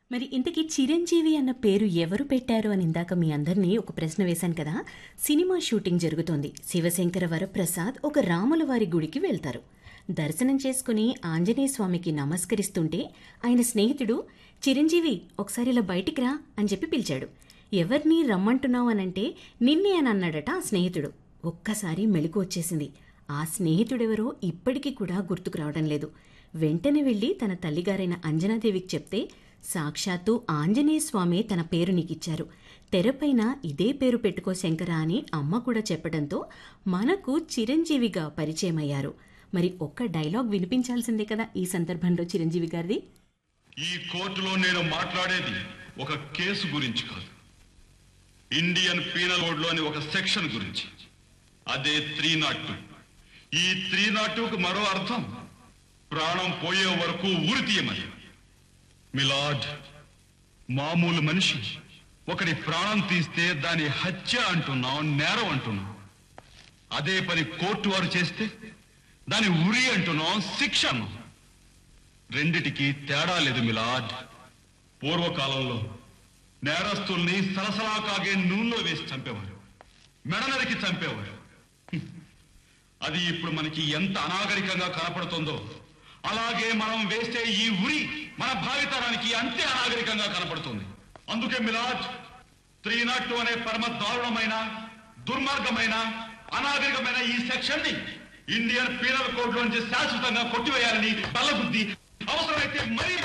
మరి ఇంతకీ చిరంజీవి అన్న పేరు ఎవరు పెట్టారు అని ఇందాక మీ అందరినీ ఒక ప్రశ్న వేశాను కదా సినిమా షూటింగ్ జరుగుతోంది శివశంకర వరప్రసాద్ ఒక రాముల వారి గుడికి వెళ్తారు దర్శనం చేసుకుని ఆంజనేయ స్వామికి నమస్కరిస్తుంటే ఆయన స్నేహితుడు చిరంజీవి ఒకసారి ఇలా బయటికి రా అని చెప్పి పిలిచాడు ఎవరిని రమ్మంటున్నావు అనంటే నిన్నే అని అన్నాడట ఆ స్నేహితుడు ఒక్కసారి మెలకు వచ్చేసింది ఆ స్నేహితుడెవరో ఇప్పటికీ కూడా గుర్తుకు రావడం లేదు వెంటనే వెళ్ళి తన తల్లిగారైన అంజనాదేవికి చెప్తే సాక్షాత్తు ఆంజనేయ స్వామి తన పేరు నీకిచ్చారు తెరపైన ఇదే పేరు పెట్టుకో శంకర అని అమ్మ కూడా చెప్పడంతో మనకు చిరంజీవిగా పరిచయమయ్యారు మరి ఒక్క డైలాగ్ వినిపించాల్సిందే కదా ఈ సందర్భంలో చిరంజీవి గారిది ఈ కోర్టులో నేను మాట్లాడేది ఒక కేసు గురించి కాదు ఇండియన్ పీనల్ కోడ్లోని ఒక సెక్షన్ గురించి అదే త్రీ నాట్ టూ ఈ త్రీ నాట్ టూకు మరో అర్థం ప్రాణం పోయే వరకు ఊరి తీయమని మిలాడ్ మామూలు మనిషి ఒకరి ప్రాణం తీస్తే దాని హత్య అంటున్నాం నేరం అంటున్నాం అదే పని కోర్టు వారు చేస్తే దాని ఉరి అంటున్నాం శిక్ష అన్నాం రెండిటికి తేడా లేదు మిలాడ్ పూర్వకాలంలో నేరస్తుల్ని సలసలా కాగే నూనెలో వేసి చంపేవారు మెడనరికి చంపేవారు హ్మ్. అది ఇప్పుడు మనకి ఎంత అనాగరికంగా కనపడుతుందో అలాగే మనం వేసే ఈ ఉరి మన భావితరానికి అంతే అనాగరికంగా కనపడుతుంది అందుకే మిలాడ్ త్రీ నాట్ టూ అనే పరమ దారుణమైన దుర్మార్గమైన అనాగరికమైన ఈ సెక్షన్ ని ఇండియన్ పీనల్ కోడ్ లోంచి శాశ్వతంగా కొట్టివేయాలని బల్లబుద్ధి అవసరమైతే మరీ